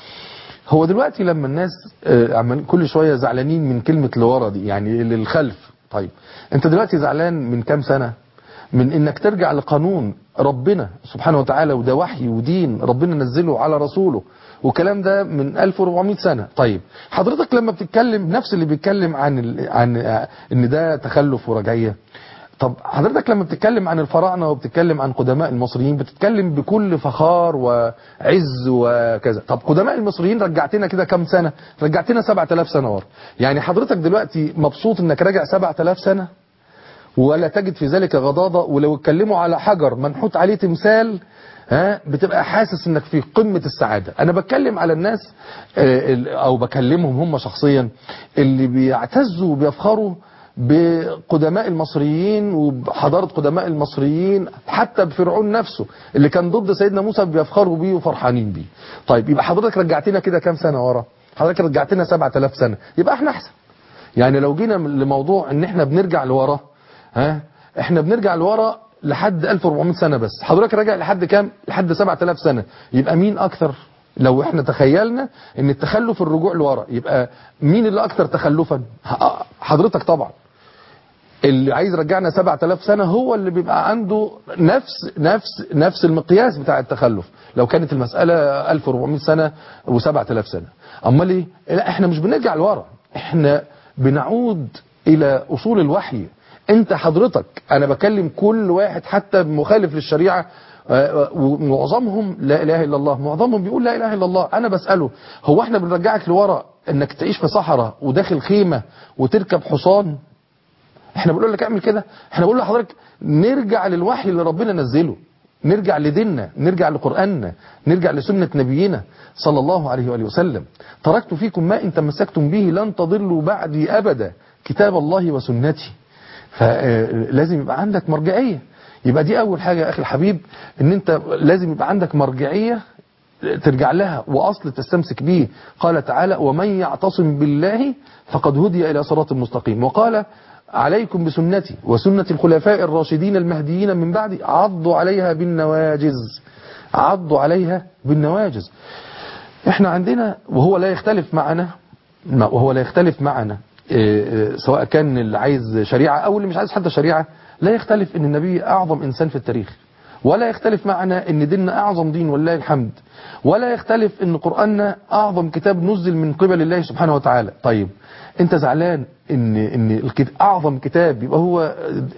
هو دلوقتي لما الناس آه، عمال كل شوية زعلانين من كلمة لورا دي يعني للخلف طيب انت دلوقتي زعلان من كام سنة من انك ترجع لقانون ربنا سبحانه وتعالى وده وحي ودين ربنا نزله على رسوله والكلام ده من 1400 سنة طيب حضرتك لما بتتكلم نفس اللي بيتكلم عن ال... عن آه، ان ده تخلف ورجعية طب حضرتك لما بتتكلم عن الفراعنة وبتتكلم عن قدماء المصريين بتتكلم بكل فخار وعز وكذا طب قدماء المصريين رجعتنا كده كام سنة رجعتنا 7000 سنة ورا يعني حضرتك دلوقتي مبسوط انك راجع 7000 سنة ولا تجد في ذلك غضاضة ولو اتكلموا على حجر منحوت عليه تمثال ها بتبقى حاسس انك في قمة السعادة انا بتكلم على الناس آه، ال- او بكلمهم هم شخصيا اللي بيعتزوا وبيفخروا بقدماء المصريين وبحضارة قدماء المصريين حتى بفرعون نفسه اللي كان ضد سيدنا موسى بيفخروا بيه وفرحانين بيه طيب يبقى حضرتك رجعتنا كده كام سنة ورا حضرتك رجعتنا 7000 سنة يبقى احنا احسن يعني لو جينا لموضوع ان احنا بنرجع لورا ها احنا بنرجع لورا لحد 1400 سنة بس حضرتك راجع لحد كام لحد 7000 سنة يبقى مين اكثر لو احنا تخيلنا ان التخلف الرجوع لورا يبقى مين اللي اكثر تخلفا ح- حضرتك طبعا اللي عايز يرجعنا 7000 سنة هو اللي بيبقى عنده نفس نفس نفس المقياس بتاع التخلف لو كانت المسألة 1400 سنة و7000 سنة امال ايه لا احنا مش بنرجع لورا احنا بنعود الى اصول الوحي انت حضرتك انا بكلم كل واحد حتى مخالف للشريعة آه، ومعظمهم لا اله الا الله معظمهم بيقول لا اله الا الله انا بسأله هو احنا بنرجعك لورا انك تعيش في صحراء وداخل خيمة وتركب حصان احنا بنقول لك اعمل كده احنا بنقول لحضرتك نرجع للوحي اللي ربنا نزله نرجع لديننا نرجع لقرآننا نرجع لسنة نبينا صلى الله عليه وآله وسلم تركت فيكم ما إن تمسكتم به لن تضلوا بعدي أبدا كتاب الله وسنتي فلازم يبقى عندك مرجعية يبقى دي أول حاجة يا أخي الحبيب إن أنت لازم يبقى عندك مرجعية ترجع لها وأصل تستمسك به قال تعالى ومن يعتصم بالله فقد هدي إلى صراط مستقيم وقال عليكم بسنتي وسنة الخلفاء الراشدين المهديين من بعدي عضوا عليها بالنواجز عضوا عليها بالنواجز احنا عندنا وهو لا يختلف معنا ما- وهو لا يختلف معنا إيه، إيه، سواء كان اللي عايز شريعة او اللي مش عايز حتى شريعة لا يختلف ان النبي اعظم انسان في التاريخ ولا يختلف معنا ان ديننا اعظم دين ولله الحمد ولا يختلف ان قرآننا اعظم كتاب نزل من قبل الله سبحانه وتعالى طيب انت زعلان ان ان الكت- اعظم كتاب يبقى هو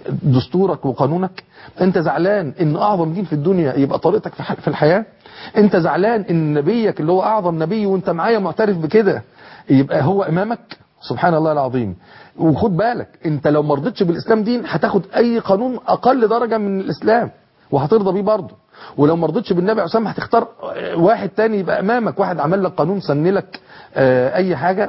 دستورك وقانونك انت زعلان ان اعظم دين في الدنيا يبقى طريقتك في ح- في الحياة انت زعلان ان نبيك اللي هو اعظم نبي وانت معايا معترف بكده يبقى هو امامك سبحان الله العظيم وخد بالك انت لو ما رضيتش بالاسلام دين هتاخد اي قانون اقل درجة من الاسلام وهترضى بيه برضه ولو ما رضيتش بالنبي عليه الصلاة والسلام هتختار واحد تاني يبقى امامك واحد عمل لك قانون سن لك آه، اي حاجة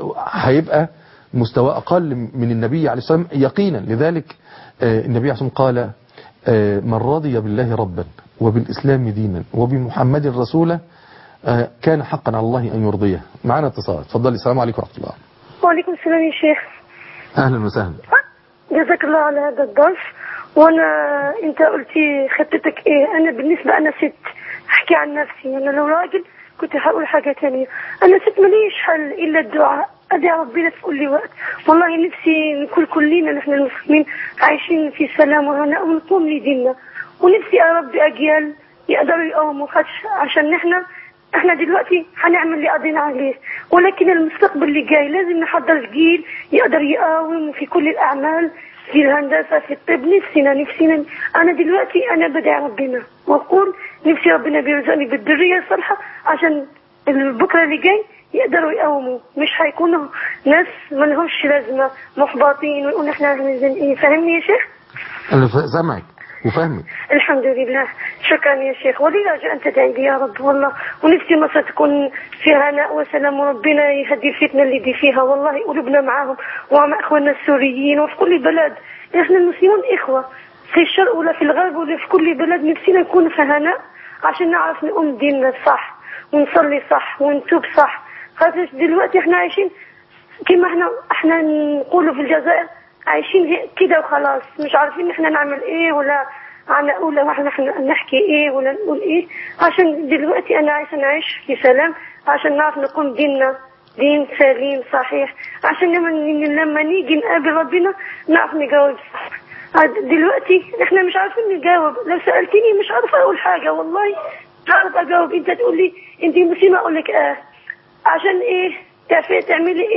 وهيبقى مستوى اقل من النبي عليه الصلاة والسلام يقينا لذلك آه، النبي عليه الصلاة والسلام قال آه، من رضي بالله ربا وبالاسلام دينا وبمحمد رسولا آه، كان حقا على الله ان يرضيه معنا اتصال اتفضلي السلام عليكم ورحمه الله وعليكم السلام يا شيخ اهلا وسهلا جزاك الله على هذا الدرس وانا انت قلتي خطتك ايه انا بالنسبة انا ست احكي عن نفسي انا لو راجل كنت هقول حاجة تانية انا ست ماليش حل الا الدعاء ادعي ربنا في كل وقت والله نفسي نكون كلنا نحن المسلمين عايشين في سلام وهناء ونقوم لديننا ونفسي يا رب اجيال يقدروا يقوموا خدش عشان نحن احنا دلوقتي هنعمل اللي قضينا عليه ولكن المستقبل اللي جاي لازم نحضر جيل يقدر يقاوم في كل الاعمال في الهندسة في الطب نفسنا نفسنا انا دلوقتي انا بدعي ربنا واقول نفسي ربنا بيرزقني بالذرية الصالحة عشان بكرة اللي جاي يقدروا يقاوموا مش هيكونوا ناس ما لهمش لازمة محبطين ويقولوا احنا عايزين ايه فاهمني يا شيخ انا ف- سامعك وفاهمك الحمد لله شكرا يا شيخ ولي رجاء أن تدعي لي يا رب والله ونفسي مصر تكون فيها هناء وسلام وربنا يهدي الفتنة اللي دي فيها والله قلوبنا معاهم ومع إخواننا السوريين وفي كل بلد إحنا المسلمون إخوة في الشرق ولا في الغرب ولا في كل بلد نفسنا نكون في هناء عشان نعرف نقوم ديننا صح ونصلي صح ونتوب صح خاطر دلوقتي احنا عايشين كما احنا احنا نقولوا في الجزائر عايشين هيك كده وخلاص مش عارفين احنا نعمل ايه ولا على اولى واحنا احنا نحكي ايه ولا نقول ايه عشان دلوقتي انا عايزه نعيش في سلام عشان نعرف نقوم ديننا دين سليم صحيح عشان لما لما نيجي نقابل ربنا نعرف نجاوب صح عاد- دلوقتي احنا مش عارفين نجاوب لو سألتني مش عارفه اقول حاجه والله مش عارفه اجاوب انت تقول لي انت مسلمه اقول لك اه عشان ايه تعرفي تعملي ايه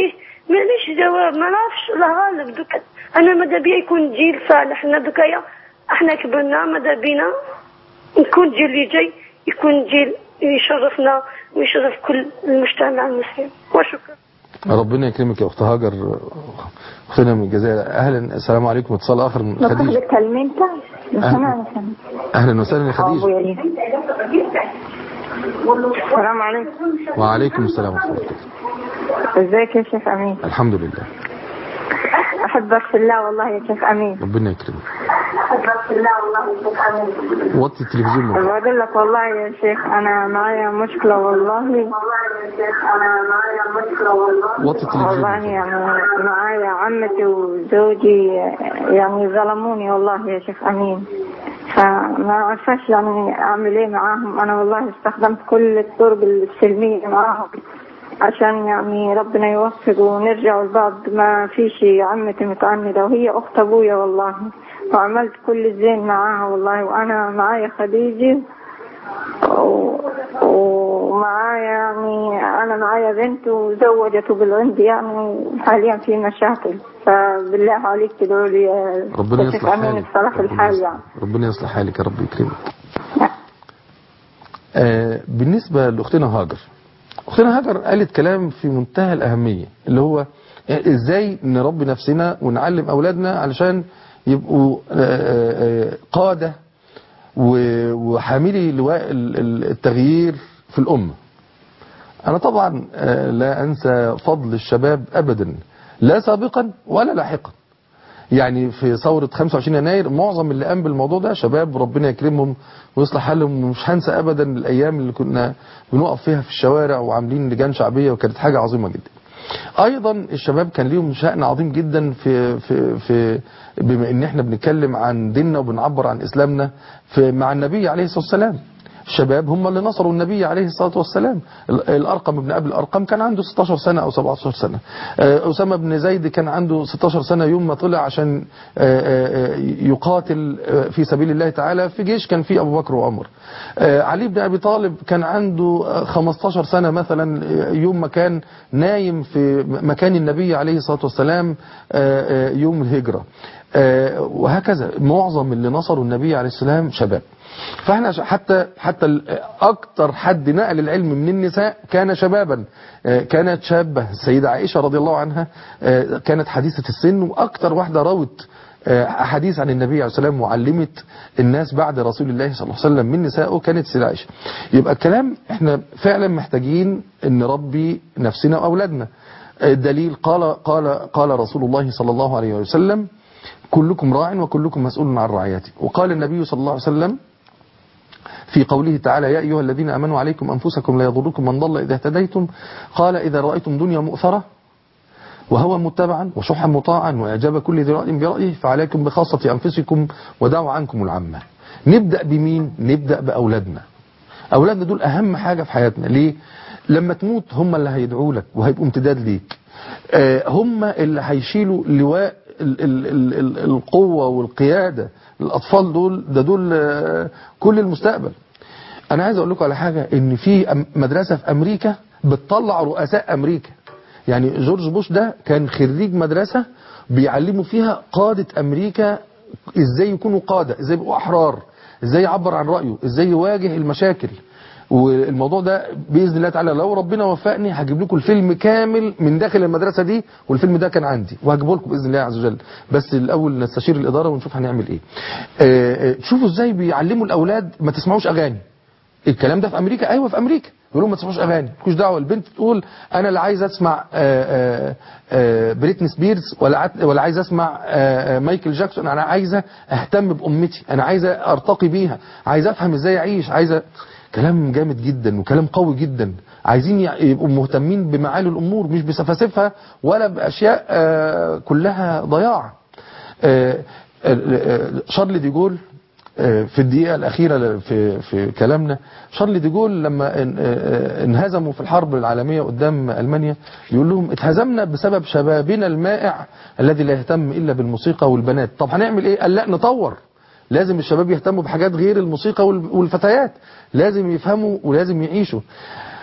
ماليش جواب ما نعرفش الله غالب دوك انا ماذا بيا يكون جيل صالح حنا دوكايا احنا كبرنا ماذا بينا نكون جيل اللي جاي يكون جيل يشرفنا ويشرف كل المجتمع المسلم وشكرا ربنا يكرمك يا اخت هاجر اختنا من الجزائر اهلا السلام عليكم اتصال اخر من خديجه تكلمين اهلا وسهلا يا خديجه السلام عليكم وعليكم السلام ورحمه الله ازيك يا شيخ امين الحمد لله احبك في الله والله يا شيخ امين ربنا يكرمك احبك في الله والله يا شيخ امين وطي التلفزيون من بقول لك والله يا شيخ انا معايا مشكله والله والله يا شيخ انا معايا مشكله والله وطي التلفزيون والله يعني معايا عمتي وزوجي يعني ظلموني والله يا شيخ امين فما عرفاش يعني اعمل ايه معاهم انا والله استخدمت كل الطرق السلميه معاهم عشان يعني ربنا يوفق ونرجع لبعض ما فيش عمتي متعمدة وهي أخت أبويا والله وعملت كل الزين معاها والله وأنا معايا خديجة و- ومعايا يعني أنا معايا بنت وزوجته بالعند يعني حاليا في مشاكل فبالله عليك تدعوا لي يا ربنا شيخ يصلح أمين حالك بصلاح ربنا الحال يصلح- يعني ربنا يصلح حالك يا رب يكرمك آه بالنسبة لأختنا هاجر أختنا هاجر قالت كلام في منتهى الأهمية اللي هو إزاي نربي نفسنا ونعلم أولادنا علشان يبقوا آه، آه، قادة و- وحاملي لواء ال- ال- التغيير في الأمة أنا طبعا آه، لا أنسى فضل الشباب أبدا لا سابقا ولا لاحقا يعني في ثورة 25 يناير معظم اللي قام بالموضوع ده شباب ربنا يكرمهم ويصلح حالهم ومش هنسى ابدا الايام اللي كنا بنقف فيها في الشوارع وعاملين لجان شعبيه وكانت حاجه عظيمه جدا. ايضا الشباب كان ليهم شأن عظيم جدا في في في بما ان احنا بنتكلم عن ديننا وبنعبر عن اسلامنا في مع النبي عليه الصلاه والسلام. الشباب هم اللي نصروا النبي عليه الصلاة والسلام ال- الأرقم ابن أبي الأرقم كان عنده 16 سنة أو 17 سنة آه، أسامة بن زيد كان عنده 16 سنة يوم ما طلع عشان آه، آه، يقاتل آه، في سبيل الله تعالى في جيش كان فيه أبو بكر وعمر آه، علي بن أبي طالب كان عنده آه، 15 سنة مثلا آه، يوم ما كان نايم في مكان النبي عليه الصلاة والسلام آه، آه، يوم الهجرة آه، وهكذا معظم اللي نصروا النبي عليه السلام شباب فاحنا ش- حتى حتى ال- اكتر حد نقل العلم من النساء كان شبابا آه، كانت شابه السيده عائشه رضي الله عنها آه، كانت حديثه السن واكتر واحده روت آه، احاديث عن النبي عليه الصلاه والسلام وعلمت الناس بعد رسول الله صلى الله عليه وسلم من نسائه كانت السيده عائشه يبقى الكلام احنا فعلا محتاجين ان نربي نفسنا واولادنا آه، الدليل قال قال قال رسول الله صلى الله عليه وسلم كلكم راع وكلكم مسؤول عن رعيته وقال النبي صلى الله عليه وسلم في قوله تعالى يا أيها الذين أمنوا عليكم أنفسكم لا يضركم من ضل إذا اهتديتم قال إذا رأيتم دنيا مؤثرة وهوى متبعا وشحا مطاعا وإعجاب كل ذي رأي برأيه فعليكم بخاصة أنفسكم ودعوا عنكم العامة نبدأ بمين؟ نبدأ بأولادنا أولادنا دول أهم حاجة في حياتنا ليه؟ لما تموت هم اللي هيدعوا لك وهيبقوا امتداد ليك آه، هم اللي هيشيلوا لواء ال- ال- ال- ال- القوة والقيادة الأطفال دول ده دول آه، كل المستقبل أنا عايز أقول لكم على حاجة إن في أم- مدرسة في أمريكا بتطلع رؤساء أمريكا يعني جورج بوش ده كان خريج مدرسة بيعلموا فيها قادة أمريكا إزاي يكونوا قادة إزاي يبقوا أحرار إزاي يعبر عن رأيه إزاي يواجه المشاكل والموضوع ده باذن الله تعالى لو ربنا وفقني هجيب لكم الفيلم كامل من داخل المدرسه دي والفيلم ده كان عندي وهجيبه لكم باذن الله عز وجل بس الاول نستشير الاداره ونشوف هنعمل ايه آه، آه، شوفوا ازاي بيعلموا الاولاد ما تسمعوش اغاني الكلام ده في امريكا ايوه في امريكا يقولوا ما تسمعوش اغاني مالكوش دعوه البنت تقول انا لا عايز اسمع آه، آه، آه، بريتني سبيرز ولا عت- ولا عايز اسمع آه، آه، مايكل جاكسون انا عايزه اهتم بامتي انا عايزه ارتقي بيها عايزه افهم ازاي اعيش عايزه كلام جامد جدا وكلام قوي جدا عايزين يع- يبقوا مهتمين بمعالي الامور مش بسفاسفها ولا باشياء آه، كلها ضياع آه، آه، شارل دي جول آه، في الدقيقة الأخيرة في في كلامنا شارل دي جول لما ان- آه، انهزموا في الحرب العالمية قدام ألمانيا يقول لهم اتهزمنا بسبب شبابنا المائع الذي لا يهتم إلا بالموسيقى والبنات طب هنعمل إيه؟ قال لا نطور لازم الشباب يهتموا بحاجات غير الموسيقى وال- والفتيات لازم يفهموا ولازم يعيشوا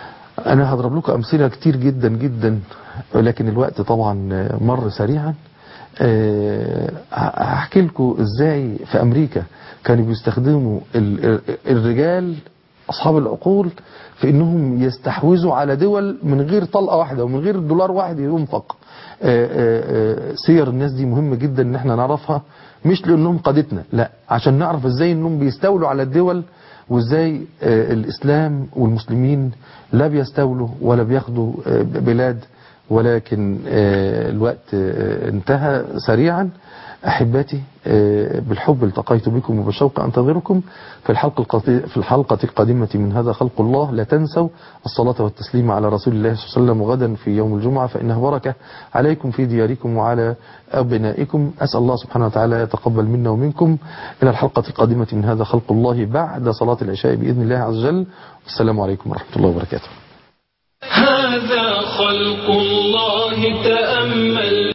أنا هضرب لكم أمثلة كتير جدا جدا ولكن الوقت طبعا مر سريعا أه، هحكي لكم ازاي في امريكا كانوا بيستخدموا ال- ال- الرجال اصحاب العقول في انهم يستحوذوا على دول من غير طلقه واحده ومن غير دولار واحد ينفق أه، أه، أه، سير الناس دي مهم جدا ان احنا نعرفها مش لانهم قادتنا لا عشان نعرف ازاي انهم بيستولوا على الدول وازاي آه، الاسلام والمسلمين لا بيستولوا ولا بياخدوا آه، بلاد ولكن آه، الوقت آه، انتهى سريعا أحبتي آه، بالحب التقيت بكم وبالشوق أنتظركم في الحلقة القادمة في الحلقة القادمة من هذا خلق الله لا تنسوا الصلاة والتسليم على رسول الله صلى الله عليه وسلم غدا في يوم الجمعة فإنها بركة عليكم في دياركم وعلى أبنائكم أسأل الله سبحانه وتعالى يتقبل منا ومنكم إلى الحلقة القادمة من هذا خلق الله بعد صلاة العشاء بإذن الله عز وجل والسلام عليكم ورحمة الله وبركاته هذا خلق الله تأمل